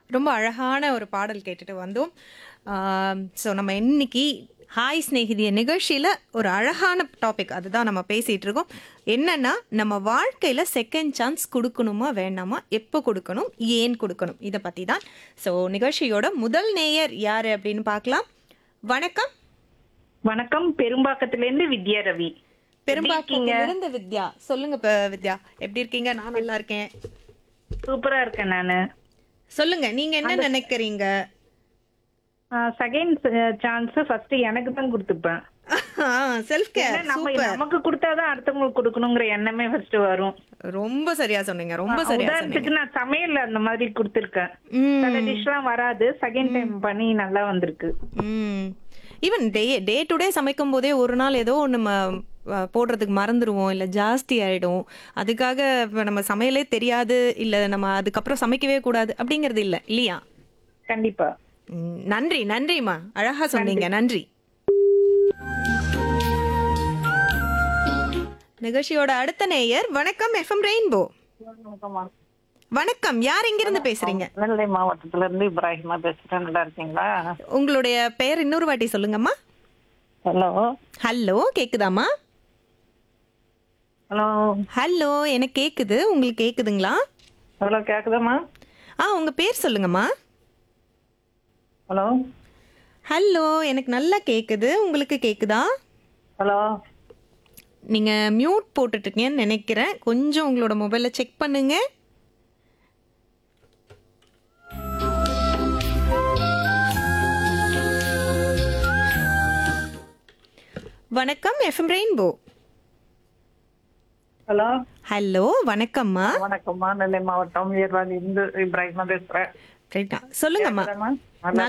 ரொம்ப அழகான ஒரு பாடல் கேட்டுட்டு வந்தோம் ஸோ நம்ம இன்னைக்கு ஹாய் ஸ்நேகிதிய நிகழ்ச்சியில் ஒரு அழகான டாபிக் அதுதான் நம்ம பேசிகிட்டு இருக்கோம் என்னன்னா நம்ம வாழ்க்கையில் செகண்ட் சான்ஸ் கொடுக்கணுமா வேண்டாமா எப்போ கொடுக்கணும் ஏன் கொடுக்கணும் இதை பற்றி தான் ஸோ நிகழ்ச்சியோட முதல் நேயர் யார் அப்படின்னு பார்க்கலாம் வணக்கம் வணக்கம் பெரும்பாக்கத்திலேருந்து வித்யா ரவி பெரும்பாக்கத்துல இருந்து வித்யா சொல்லுங்க இப்ப வித்யா எப்படி இருக்கீங்க நான் நல்லா இருக்கேன் சூப்பரா இருக்கேன் நானு சொல்லுங்க நீங்க என்ன நினைக்கிறீங்க செகண்ட் சான்ஸ் ஃபர்ஸ்ட் எனக்கு தான் கொடுத்துப்பேன் செல்ஃப் கேர் ஏன்னா நம்ம நமக்கு கொடுத்தாதான் அடுத்தவங்களுக்கு கொடுக்கணுங்கிற எண்ணமே ஃபர்ஸ்ட் வரும் ரொம்ப சரியா சொன்னீங்க ரொம்ப சரியா சொன்னீங்க உதாரணத்துக்கு நான் சமையல் அந்த மாதிரி கொடுத்துருக்கேன் ம் சில டிஷ்லாம் வராது செகண்ட் டைம் பண்ணி நல்லா வந்திருக்கு ம் even day day to day சமைக்கும் போதே ஒரு நாள் ஏதோ நம்ம அஹ், போடுறதுக்கு மறந்துடுவோம் இல்லை ஜாஸ்தி ஆயிடும் அதுக்காக இப்ப நம்ம சமையலே தெரியாது இல்லை நம்ம அதுக்கப்புறம் சமைக்கவே கூடாது அப்படிங்கிறது இல்லை இல்லையா கண்டிப்பா ம், நன்றி நன்றிம்மா அழகா சொன்னீங்க நன்றி நிகழ்ச்சியோட அடுத்த நேயர் வணக்கம் எஃப்எம் ரெயின்போ வணக்கம் யார் எங்கிருந்து பேசுறீங்க நெல்லை மாவட்டத்துல இருந்து இப்ராஹிமா பேசுறேன் நல்லா இருக்கீங்களா உங்களுடைய பெயர் இன்னொரு வாட்டி சொல்லுங்கம்மா ஹலோ ஹலோ கேக்குதாம்மா ஹலோ ஹலோ எனக்கு கேக்குது உங்களுக்கு கேக்குதுங்களா ஹலோ கேக்குதாம்மா ஆ உங்க பேர் சொல்லுங்கம்மா ஹலோ ஹலோ எனக்கு நல்லா கேக்குது உங்களுக்கு கேக்குதா ஹலோ நீங்க மியூட் போட்டுட்டு இருக்கீங்கன்னு நினைக்கிறேன் கொஞ்சம் உங்களோட மொபைலை செக் பண்ணுங்க வணக்கம் எஃப்எம் ரெயின்போ ஹலோ ஹலோ வணக்கம்மா வணக்கம்மா நெல்லை மாவட்டம் ஏர்வாடி இருந்து இப்ராஹிமா பேசுறேன் ரைட்டா சொல்லுங்கம்மா கேக்குதாம்மா? நல்லா